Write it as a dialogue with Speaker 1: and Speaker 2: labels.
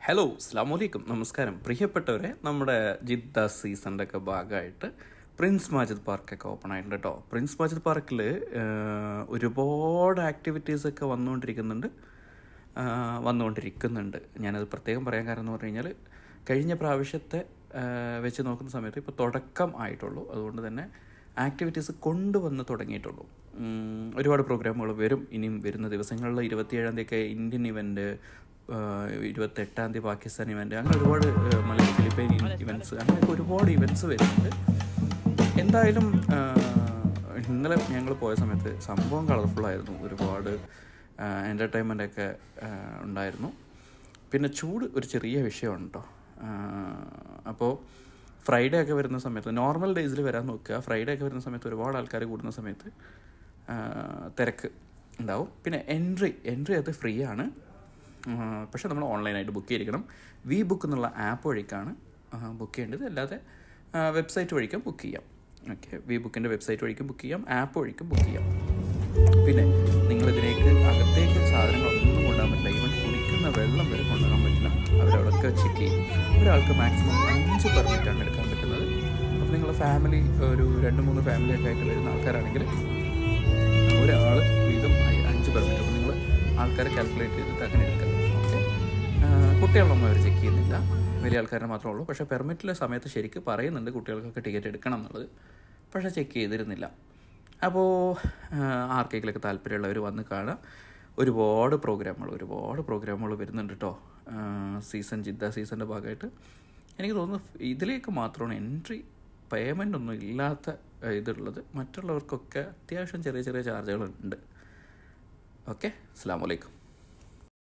Speaker 1: hello അസ്ലാമലൈക്കും നമസ്കാരം പ്രിയപ്പെട്ടവരെ നമ്മുടെ ജിദ്ദ സീസണിൻ്റെ ഒക്കെ ഭാഗമായിട്ട് പ്രിൻസ് മാജിദ് പാർക്കൊക്കെ ഓപ്പൺ ആയിട്ടുണ്ട് കേട്ടോ പ്രിൻസ് മാജിദ് പാർക്കിൽ ഒരുപാട് ആക്ടിവിറ്റീസ് ഒക്കെ വന്നുകൊണ്ടിരിക്കുന്നുണ്ട് ആ, വന്നുകൊണ്ടിരിക്കുന്നുണ്ട് ഞാനത് പ്രത്യേകം പറയാൻ കാരണം എന്ന് പറഞ്ഞു കഴിഞ്ഞാൽ കഴിഞ്ഞ പ്രാവശ്യത്തെ ആ, വെച്ച് നോക്കുന്ന സമയത്ത് ഇപ്പോൾ തുടക്കം ആയിട്ടുള്ളൂ അതുകൊണ്ട് തന്നെ ആക്ടിവിറ്റീസ് കൊണ്ടുവന്ന് തുടങ്ങിയിട്ടുള്ളൂ ഉം, ഒരുപാട് പ്രോഗ്രാമുകൾ വരും ഇനിയും വരുന്ന ദിവസങ്ങളിൽ ഇരുപത്തിയേഴാം തീയതി ഒക്കെ ഇന്ത്യൻ ഇവൻ്റ് ഇരുപത്തെട്ടാം തീയതി പാകിസ്ഥാൻ ഇവൻ്റ് അങ്ങനെ ഒരുപാട് ആ, മലയാളി ഫിലിപ്പൈൻ ഇവൻറ്റ്സ് അങ്ങനെയൊക്കെ ഒരുപാട് ഇവൻറ്റ്സ് വരുന്നുണ്ട് എന്തായാലും ആ, ഇന്നലെ ഞങ്ങൾ പോയ സമയത്ത് സംഭവം കളർഫുൾ ആയിരുന്നു ഒരുപാട് എൻ്റർടൈൻമെൻ്റ് ഒക്കെ ആ, ഉണ്ടായിരുന്നു പിന്നെ ചൂട് ഒരു ചെറിയ വിഷയമാണ് കേട്ടോ അപ്പോൾ ഫ്രൈഡേ ഒക്കെ വരുന്ന സമയത്ത് നോർമൽ ഡേയ്സിൽ വരാൻ നോക്കുക ഫ്രൈഡേ ഒക്കെ വരുന്ന സമയത്ത് ഒരുപാട് ആൾക്കാർ കൂടുന്ന സമയത്ത് ആ, തിരക്ക് ഉണ്ടാവും പിന്നെ എൻട്രി എൻട്രി അത് ഫ്രീ ആണ് ആ, പക്ഷേ നമ്മൾ ഓൺലൈനായിട്ട് ബുക്ക് ചെയ്തിരിക്കണം വി ബുക്ക് എന്നുള്ള ആപ്പ് വഴിക്കാണ് ബുക്ക് ചെയ്യേണ്ടത് അല്ലാതെ വെബ്സൈറ്റ് വഴിക്കും ബുക്ക് ചെയ്യാം ഓക്കെ വി ബുക്കിൻ്റെ വെബ്സൈറ്റ് വഴിക്കും ബുക്ക് ചെയ്യാം ആപ്പ് വഴിക്കും ബുക്ക് ചെയ്യാം പിന്നെ നിങ്ങളിതിലേക്ക് അകത്തേക്ക് സാധനങ്ങളൊന്നും കൊണ്ടുപോകാൻ പറ്റില്ല ഈവൻ കുടിക്കുന്ന വെള്ളം വരെ കൊണ്ടുപോകാൻ പറ്റില്ല അവരവിടെയൊക്കെ ചെക്ക് ചെയ്യും ഒരാൾക്ക് മാക്സിമം അഞ്ച് പെർമിറ്റാണ് എടുക്കാൻ പറ്റുന്നത് അപ്പോൾ നിങ്ങൾ ഫാമിലി ഒരു രണ്ട് മൂന്ന് ഫാമിലി ഒക്കെ ആയിട്ട് വരുന്ന ആൾക്കാരാണെങ്കിൽ ഒരാൾ വീതം അയ്- അഞ്ച് പെർമിറ്റ് അപ്പോൾ നിങ്ങൾ ആൾക്കാരെ കാൽക്കുലേറ്റ് ചെയ്തിട്ട് അങ്ങനെ എടുക്കാം ഓക്കെ കുട്ടികളൊന്നും അവർ ചെക്ക് ചെയ്യുന്നില്ല വലിയ ആൾക്കാരെ മാത്രമേ ഉള്ളൂ പക്ഷേ പെർമിറ്റിലെ സമയത്ത് ശരിക്ക് പറയുന്നുണ്ട് കുട്ടികൾക്കൊക്കെ ടിക്കറ്റ് എടുക്കണം എന്നുള്ളത് പക്ഷേ ചെക്ക് ചെയ്തിരുന്നില്ല അപ്പോൾ ആർക്കെങ്കിലൊക്കെ താല്പര്യമുള്ളവർ വന്ന് കാണാം ഒരുപാട് പ്രോഗ്രാമുകൾ ഒരുപാട് പ്രോഗ്രാമുകൾ വരുന്നുണ്ട് കേട്ടോ സീസൺ ജിദ്ദ സീസണിൻ്റെ ഭാഗമായിട്ട് എനിക്ക് തോന്നുന്നു ഇതിലേക്ക് മാത്രമാണ് എൻട്രി പേയ്മെൻ്റ് ഒന്നും ഇല്ലാത്ത ഏഹ്, ഇതുള്ളത് മറ്റുള്ളവർക്കൊക്കെ അത്യാവശ്യം ചെറിയ ചെറിയ ചാർജുകളുണ്ട് ഓക്കെ അസ്സാം വലൈക്കും